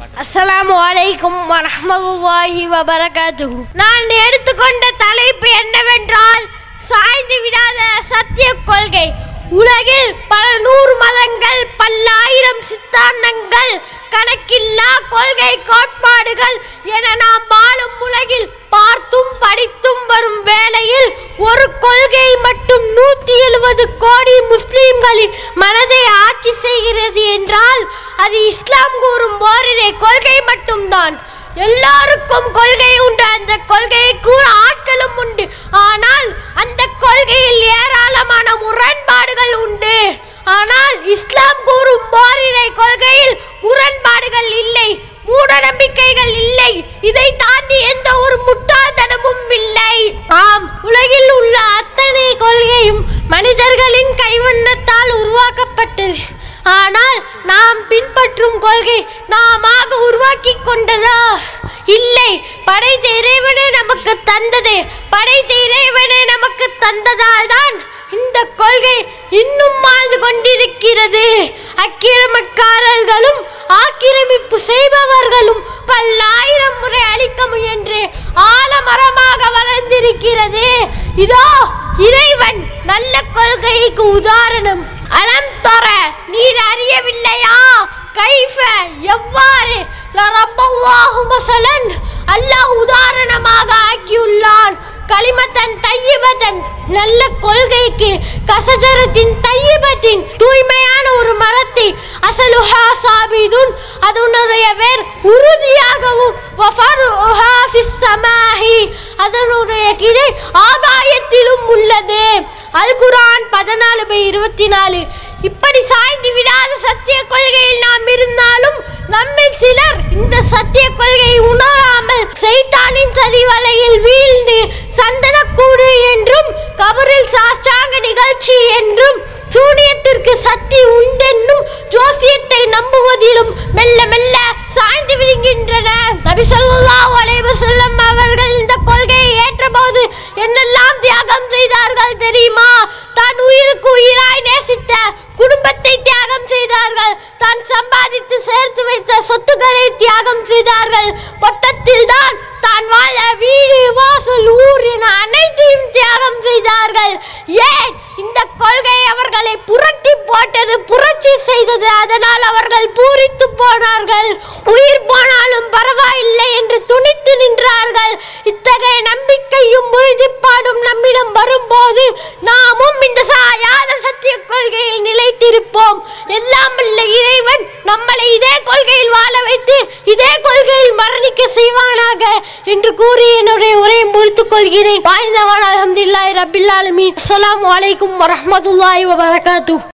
அஸ்ஸலாமு அலைக்கும் வரஹ்மத்துல்லாஹி வபரகாத்துஹு நான் எடுத்துக்கொண்ட தலைப்பு என்னவென்றால் சாய்ந்து விடாத சத்திய கொள்கை உலகில் பல நூறு மதங்கள் பல்லாயிரம் சித்தாந்தங்கள் கணக்கில்லா கொள்கை கோட்பாடுகள் என நாம் வாழும் உலகில் பார்த்தும் படித்தும் வரும் வேளையில் ஒரு கொள்கை மட்டும் நூற்றி எழுபது கோடி முஸ்லிம்களின் மனதை ஆட்சி செய்கிறது என்றால் அது இஸ்லாம் கூறும் ஓரிரை கொள்கை மட்டும்தான் எல்லாருக்கும் கொள்கை உண்டு அந்த கொள்கையை கூற ஆட்களும் உண்டு ஆனால் அந்த கொள்கையில் ஏராளமான முரண்பாடுகள் உண்டு ஆனால் இஸ்லாம் கூறும் ஓரிரை கொள்கையில் முரண்பாடுகள் இல்லை மூட நம்பிக்கைகள் இல்லை இதை தாண்டி எந்த ஒரு முட்டாள்தனமும் இல்லை ஆம் உலகில் உள்ள அத்தனை கொள்கையும் மனிதர்களின் கைவண்ணத்தால் உருவாக்கப்பட்டது ஆனால் நாம் பின்பற்றும் கொள்கை நாமாக உருவாக்கி கொண்டதா இல்லை படைத்த இறைவனே நமக்கு தந்தது படைத்த இறைவனே நமக்கு தந்ததால் தான் இந்த கொள்கை இன்னும் வாழ்ந்து கொண்டிருக்கிறது அக்கிரமக்காரர்களும் ஆக்கிரமிப்பு செய்பவர்களும் பல்லாயிரம் முறை அழிக்க முயன்று ஆலமரமாக வளர்ந்திருக்கிறது இதோ இறைவன் நல்ல கொள்கைக்கு உதாரணம் அலம் தர நீர் அறியவில்லையா கைஃப எவ்வாறு லரப்பல்லாஹு மசலன் அல்லாஹ் உதாரணமாக ஆக்கியுள்ளான் கலிமத்தன் தையிபத்தன் நல்ல கொள்கைக்கு கசஜரத்தின் தையிபத்தின் தூய்மையான ஒரு மரத்தை அசலுஹா சாபிதுன் அதனுடைய வேர் உறுதியாகவும் வஃபருஹா ஃபிஸ் சமாஹி அதனுடைய கிளை ஆகாயத்திலும் உள்ளது அல் குரான் பதினாலு பை இருபத்தி நாலு இப்படி சாய்ந்து விடாத சத்திய கொள்கையில் நாம் இருந்தாலும் நம்மில் சிலர் இந்த சத்திய கொள்கையை உணராமல் சைத்தானின் சதி வலையில் வீழ்ந்து சந்தனக்கூடு என்றும் கபரில் சாஸ்தாங்க நிகழ்ச்சி என்றும் சூனியத்திற்கு சக்தி உண்டென்னும் ஜோசியத்தை நம்புவதிலும் மெல்ல மெல்ல சாய்ந்து விடுகின்றனர் நபி ஸல்லல்லாஹு அலைஹி வஸல்லம் அவர்கள் இந்த கொள்கையை ஏற்றபோது என்னெல்லாம் தியாகம் செய்தார்கள் தெரியுமா தான் உயிருக்கு உயிராய் நேசித்த குடும்பத்தை தியாகம் செய்தார்கள் தான் சம்பாதித்து சேர்த்து வைத்த சொத்துக்களை தியாகம் செய்தார்கள் மொத்தத்தில் தான் தான் வாழ வீடு வாசல் ஊர் என அனைத்தையும் தியாகம் செய்தார்கள் ஏன் இந்த கொள்கை அவர்களை புரட்டி போட்டது புரட்சி செய்தது அதனால் அவர்கள் பூரித்து போனார்கள் உயிர் போனாலும் பரவாயில்லை என்று துணித்து நின்றார்கள் இத்தகைய நம்பிக்கையும் உறுதிப்பாடும் நம்மிடம் வரும்போது நாமும் இந்த சாயாத சத்திய கொள்கையில் நிலைத்திருப்போம் எல்லாம் உள்ள இறைவன் நம்மளை இதே கொள்கையில் வாழ வைத்து இதே கொள்கையில் மரணிக்க செய்வானாக என்று கூறி என்னுடைய உரையை முடித்துக் கொள்கிறேன் வாய்ந்தவன் அலமதுல்லாஹி ரபில் ஆலமீன் அஸ்ஸலாமு அலைக்கும் வரஹ்மத்துல்லாஹி வபரகாத்துஹ்